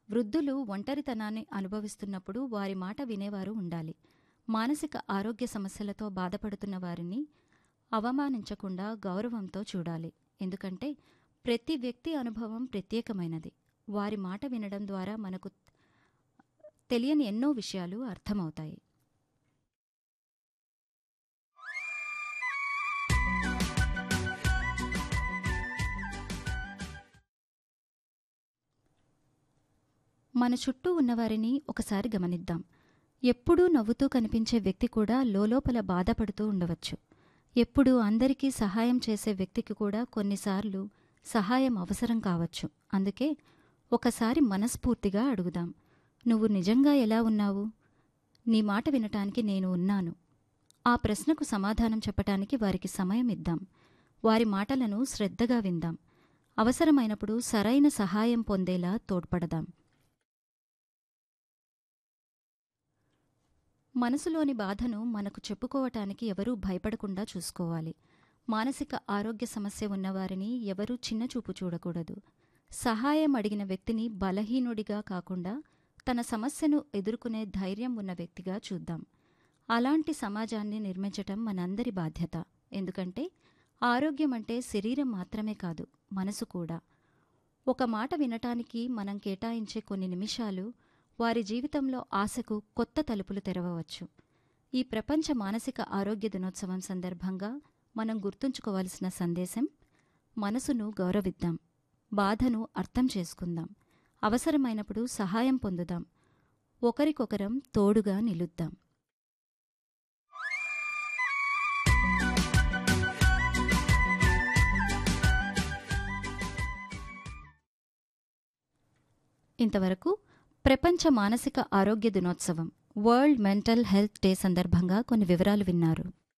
వృద్ధులు ఒంటరితనాన్ని అనుభవిస్తున్నప్పుడు వారి మాట వినేవారు ఉండాలి మానసిక ఆరోగ్య సమస్యలతో బాధపడుతున్న వారిని అవమానించకుండా గౌరవంతో చూడాలి ఎందుకంటే ప్రతి వ్యక్తి అనుభవం ప్రత్యేకమైనది వారి మాట వినడం ద్వారా మనకు తెలియని ఎన్నో విషయాలు అర్థమవుతాయి మన చుట్టూ ఉన్నవారిని ఒకసారి గమనిద్దాం ఎప్పుడూ నవ్వుతూ కనిపించే వ్యక్తి కూడా లోలోపల బాధపడుతూ ఉండవచ్చు ఎప్పుడూ అందరికీ సహాయం చేసే వ్యక్తికి కూడా కొన్నిసార్లు సహాయం అవసరం కావచ్చు అందుకే ఒకసారి మనస్ఫూర్తిగా అడుగుదాం నువ్వు నిజంగా ఎలా ఉన్నావు నీ మాట వినటానికి నేను ఉన్నాను ఆ ప్రశ్నకు సమాధానం చెప్పటానికి వారికి సమయం ఇద్దాం వారి మాటలను శ్రద్ధగా విందాం అవసరమైనప్పుడు సరైన సహాయం పొందేలా తోడ్పడదాం మనసులోని బాధను మనకు చెప్పుకోవటానికి ఎవరూ భయపడకుండా చూసుకోవాలి మానసిక ఆరోగ్య సమస్య ఉన్నవారిని ఎవరూ చిన్నచూపు చూడకూడదు సహాయం అడిగిన వ్యక్తిని బలహీనుడిగా కాకుండా తన సమస్యను ఎదుర్కొనే ధైర్యం ఉన్న వ్యక్తిగా చూద్దాం అలాంటి సమాజాన్ని నిర్మించటం మనందరి బాధ్యత ఎందుకంటే ఆరోగ్యం అంటే శరీరం మాత్రమే కాదు మనసు కూడా ఒక మాట వినటానికి మనం కేటాయించే కొన్ని నిమిషాలు వారి జీవితంలో ఆశకు కొత్త తలుపులు తెరవవచ్చు ఈ ప్రపంచ మానసిక ఆరోగ్య దినోత్సవం సందర్భంగా మనం గుర్తుంచుకోవాల్సిన సందేశం మనసును గౌరవిద్దాం బాధను అర్థం చేసుకుందాం అవసరమైనప్పుడు సహాయం పొందుదాం ఒకరికొకరం తోడుగా నిలుద్దాం ఇంతవరకు ప్రపంచ మానసిక ఆరోగ్య దినోత్సవం వరల్డ్ మెంటల్ హెల్త్ డే సందర్భంగా కొన్ని వివరాలు విన్నారు